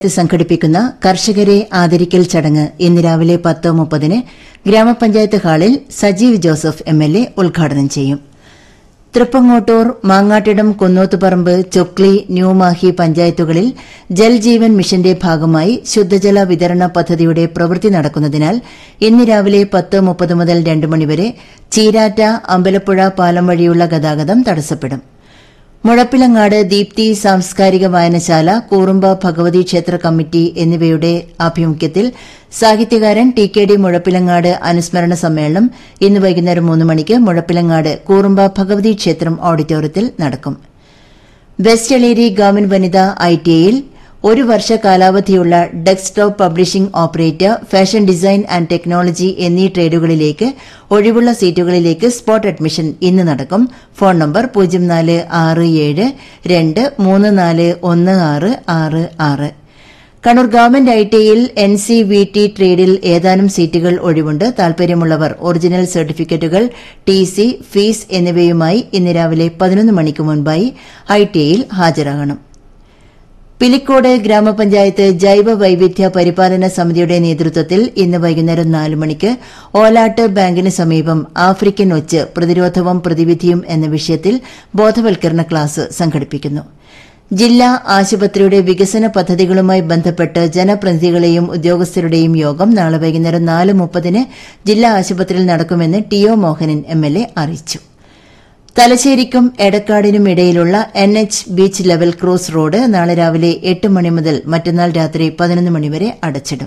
സംഘടിപ്പിക്കുന്ന കർഷകരെ ആദരിക്കൽ ചടങ്ങ് ഇന്ന് രാവിലെ പത്ത് മുപ്പതിന് ഗ്രാമപഞ്ചായത്ത് ഹാളിൽ Sajeev Joseph M L A ഉദ്ഘാടനം ചെയ്യും തൃപ്പങ്ങോട്ടൂർ മാങ്ങാട്ടിടം കുന്നോത്തുപറമ്പ് ചൊക്ലി ന്യൂമാഹി പഞ്ചായത്തുകളിൽ ജൽജീവൻ മിഷന്റെ ഭാഗമായി ശുദ്ധജല വിതരണ പദ്ധതിയുടെ പ്രവൃത്തി നടക്കുന്നതിനാൽ ഇന്ന് രാവിലെ പത്ത് മുപ്പത് മുതൽ രണ്ട് മണിവരെ ചീരാറ്റ അമ്പലപ്പുഴ പാലം വഴിയുള്ള ഗതാഗതം തടസ്സപ്പെടും മുഴപ്പിലങ്ങാട് ദീപ്തി സാംസ്കാരിക വായനശാല കൂറുമ്പ ഭഗവതി ക്ഷേത്ര കമ്മിറ്റി എന്നിവയുടെ ആഭിമുഖ്യത്തിൽ സാഹിത്യകാരൻ ടി കെ ഡി മുഴപ്പിലങ്ങാട് അനുസ്മരണ സമ്മേളനം ഇന്ന് വൈകുന്നേരം മൂന്ന് മണിക്ക് മുഴപ്പിലങ്ങാട് കൂറുമ്പ ഭഗവതി ക്ഷേത്രം ഓഡിറ്റോറിയത്തിൽ നടക്കും വെസ്റ്റ് എളേരി ഗവൺമെന്റ് വനിതാ ഐടിഐയിൽ ഒരു വർഷ കാലാവധിയുള്ള desktop publishing operator fashion design and technology എന്നീ ട്രേഡുകളിലേക്ക് ഒഴിവുള്ള സീറ്റുകളിലേക്ക് സ്പോട്ട് അഡ്മിഷൻ ഇന്ന് നടക്കും ഫോൺ നമ്പർ പൂജ്യം നാല് ആറ് ഏഴ് രണ്ട് മൂന്ന് നാല് ഒന്ന് ആറ് ആറ് ആറ് കണ്ണൂർ ഗവൺമെന്റ് ഐടിഐയിൽ എൻ സി വി ടി ട്രേഡിൽ ഏതാനും സീറ്റുകൾ ഒഴിവുണ്ട് താൽപര്യമുള്ളവർ ഒറിജിനൽ സർട്ടിഫിക്കറ്റുകൾ ടി സി ഫീസ് എന്നിവയുമായി ഇന്ന് രാവിലെ പതിനൊന്ന് മണിക്ക് മുൻപായി ഐടിഐയിൽ ഹാജരാകണം പിലിക്കോട് ഗ്രാമപഞ്ചായത്ത് ജൈവ വൈവിധ്യ പരിപാലന സമിതിയുടെ നേതൃത്വത്തിൽ ഇന്ന് വൈകുന്നേരം നാല് മണിക്ക് ഓലാട്ട് ബാങ്കിന് സമീപം ആഫ്രിക്കൻ ഒച്ച് പ്രതിരോധവും പ്രതിവിധിയും എന്ന വിഷയത്തിൽ ബോധവൽക്കരണ ക്ലാസ് സംഘടിപ്പിക്കുന്നു ജില്ലാ ആശുപത്രിയുടെ വികസന പദ്ധതികളുമായി ബന്ധപ്പെട്ട് ജനപ്രതിനിധികളെയും ഉദ്യോഗസ്ഥരുടെയും യോഗം നാളെ വൈകുന്നേരം നാല് മുപ്പതിന് ജില്ലാ ആശുപത്രിയിൽ നടക്കുമെന്ന് T O Mohanan M L A അറിയിച്ചു തലശ്ശേരിക്കും എടക്കാടിനും ഇടയിലുള്ള N H beach level cross road നാളെ രാവിലെ എട്ട് മണി മുതൽ മറ്റന്നാൾ രാത്രി പതിനൊന്ന് മണിവരെ അടച്ചിടും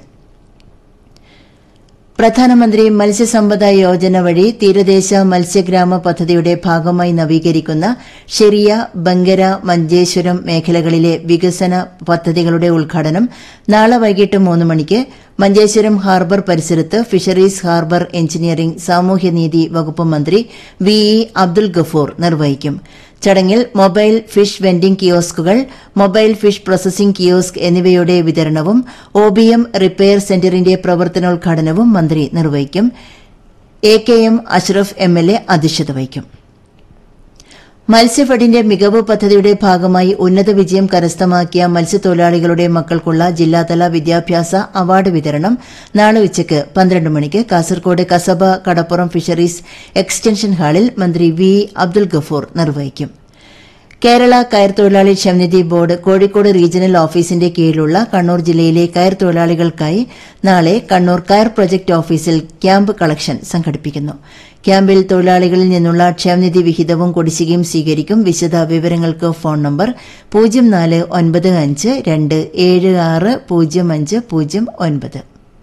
പ്രധാനമന്ത്രി മത്സ്യസമ്പദ യോജന വഴി തീരദേശ മത്സ്യഗ്രാമ പദ്ധതിയുടെ ഭാഗമായി നവീകരിക്കുന്ന ഷെരിയ ബങ്കര മഞ്ചേശ്വരം മേഖലകളിലെ വികസന പദ്ധതികളുടെ ഉദ്ഘാടനം നാളെ വൈകിട്ട് മൂന്ന് മണിക്ക് മഞ്ചേശ്വരം ഹാർബർ പരിസരത്ത് ഫിഷറീസ് ഹാർബർ എഞ്ചിനീയറിംഗ് സാമൂഹ്യനീതി വകുപ്പ് മന്ത്രി വി ഇ അബ്ദുൽ ഗഫൂർ നിർവഹിക്കും ചടങ്ങിൽ മൊബൈൽ ഫിഷ് വെൻഡിംഗ് കിയോസ്കുകൾ മൊബൈൽ ഫിഷ് പ്രോസസിംഗ് കിയോസ്ക് എന്നിവയുടെ വിതരണവും ഒബിഎം റിപ്പയർ സെന്ററിന്റെ പ്രവർത്തനോദ്ഘാടനവും മന്ത്രി നിർവഹിക്കും A K M Ashraf M L A അധ്യക്ഷത വഹിക്കും മത്സ്യഫെഡിന്റെ മികവ് പദ്ധതിയുടെ ഭാഗമായി ഉന്നത വിജയം കരസ്ഥമാക്കിയ മത്സ്യത്തൊഴിലാളികളുടെ മക്കൾക്കുള്ള ജില്ലാതല വിദ്യാഭ്യാസ അവാർഡ് വിതരണം നാളെ ഉച്ചയ്ക്ക് പന്ത്രണ്ട് മണിക്ക് കാസർകോട് കസബ കടപ്പുറം ഫിഷറീസ് എക്സ്റ്റൻഷൻ ഹാളിൽ മന്ത്രി വി അബ്ദുൽ ഗഫൂർ നിർവഹിക്കും കേരള കയർ തൊഴിലാളി ക്ഷമനിധി ബോർഡ് കോഴിക്കോട് റീജിയണൽ ഓഫീസിന്റെ കീഴിലുള്ള കണ്ണൂർ ജില്ലയിലെ കയർ തൊഴിലാളികൾക്കായി നാളെ കണ്ണൂർ കയർ പ്രൊജക്ട് ഓഫീസിൽ ക്യാമ്പ് കളക്ഷൻ സംഘടിപ്പിക്കുന്നു ക്യാമ്പിൽ തൊഴിലാളികളിൽ നിന്നുള്ള ക്ഷേമനിധി വിഹിതവും കുടിശ്ശികയും സ്വീകരിക്കും വിശദ വിവരങ്ങൾക്ക് ഫോൺ നമ്പർ പൂജ്യം നാല് ഒൻപത് അഞ്ച് രണ്ട് ഏഴ് ആറ് പൂജ്യം അഞ്ച് പൂജ്യം ഒൻപത്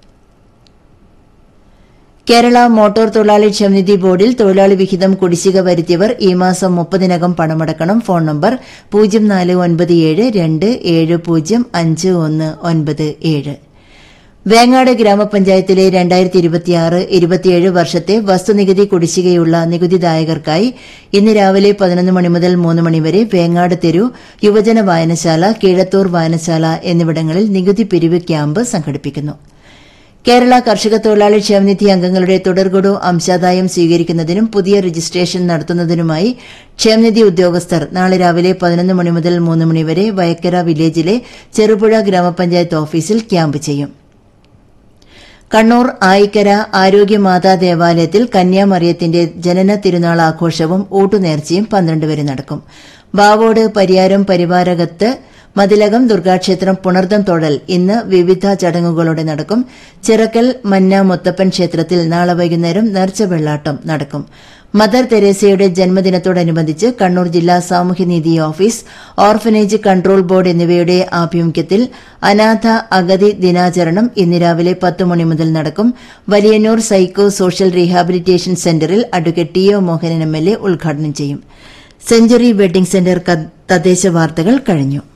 കേരള മോട്ടോർ തൊഴിലാളി ക്ഷമനിധി ബോർഡിൽ തൊഴിലാളി വിഹിതം കുടിശ്ശിക വരുത്തിയവർ ഈ മാസം മുപ്പതിനകം പണമടക്കണം ഫോൺ നമ്പർ പൂജ്യം നാല് ഒൻപത് ഏഴ് രണ്ട് ഏഴ് പൂജ്യം അഞ്ച് ഒന്ന് ഒൻപത് ഏഴ് വേങ്ങാട് ഗ്രാമപഞ്ചായത്തിലെ രണ്ടായിരത്തി ഇരുപത്തിയാറ് ഇരുപത്തിയേഴ് വർഷത്തെ വസ്തുനികുതി കുടിശ്ശികയുള്ള നികുതിദായകർക്കായി ഇന്ന് രാവിലെ പതിനൊന്ന് മണി മുതൽ മൂന്ന് മണിവരെ വേങ്ങാട് തെരു യുവജന വായനശാല കീഴത്തൂർ വായനശാല എന്നിവിടങ്ങളിൽ നികുതി പിരിവ് ക്യാമ്പ് സംഘടിപ്പിക്കുന്നു കേരള കർഷക തൊഴിലാളി ക്ഷേമനിധി അംഗങ്ങളുടെ തുടർഗഡു അംശാദായം സ്വീകരിക്കുന്നതിനും പുതിയ രജിസ്ട്രേഷൻ നടത്തുന്നതിനുമായി ക്ഷേമനിധി ഉദ്യോഗസ്ഥർ നാളെ രാവിലെ പതിനൊന്ന് മണി മുതൽ മൂന്ന് മണിവരെ വയക്കര വില്ലേജിലെ ചെറുപുഴ ഗ്രാമപഞ്ചായത്ത് ഓഫീസിൽ ക്യാമ്പ് ചെയ്യും കണ്ണൂർ ആയിക്കര ആരോഗ്യമാതാ ദേവാലയത്തിൽ കന്യാമറിയത്തിന്റെ ജനന തിരുനാൾ ആഘോഷവും ഊട്ടുനേർച്ചയും പന്ത്രണ്ട് വരെ നടക്കും ബാവോട് പരിയാരം പരിവാരകത്ത് മതിലകം ദുർഗാക്ഷേത്രം പുണർദം തൊഴൽ ഇന്ന് വിവിധ ചടങ്ങുകളോടെ നടക്കും ചിറക്കൽ മന്ന മുത്തപ്പൻ ക്ഷേത്രത്തിൽ നാളെ വൈകുന്നേരം നേർച്ച വെള്ളാട്ടം നടക്കും മദർ തെരേസയുടെ ജന്മദിനത്തോടനുബന്ധിച്ച് കണ്ണൂർ ജില്ലാ സാമൂഹ്യനീതി ഓഫീസ് ഓർഫനേജ് കൺട്രോൾ ബോർഡ് എന്നിവയുടെ ആഭിമുഖ്യത്തിൽ അനാഥ അഗതി ദിനാചരണം ഇന്ന് രാവിലെ പത്ത് മണി മുതൽ നടക്കും വലിയന്നൂർ സൈക്കോ സോഷ്യൽ റീഹാബിലിറ്റേഷൻ സെന്ററിൽ advocate T O Mohanan M L A ഉദ്ഘാടനം ചെയ്യും സെഞ്ചുറി വെഡ്ഡിംഗ് സെന്റർ തദ്ദേശ വാർത്തകൾ കഴിഞ്ഞു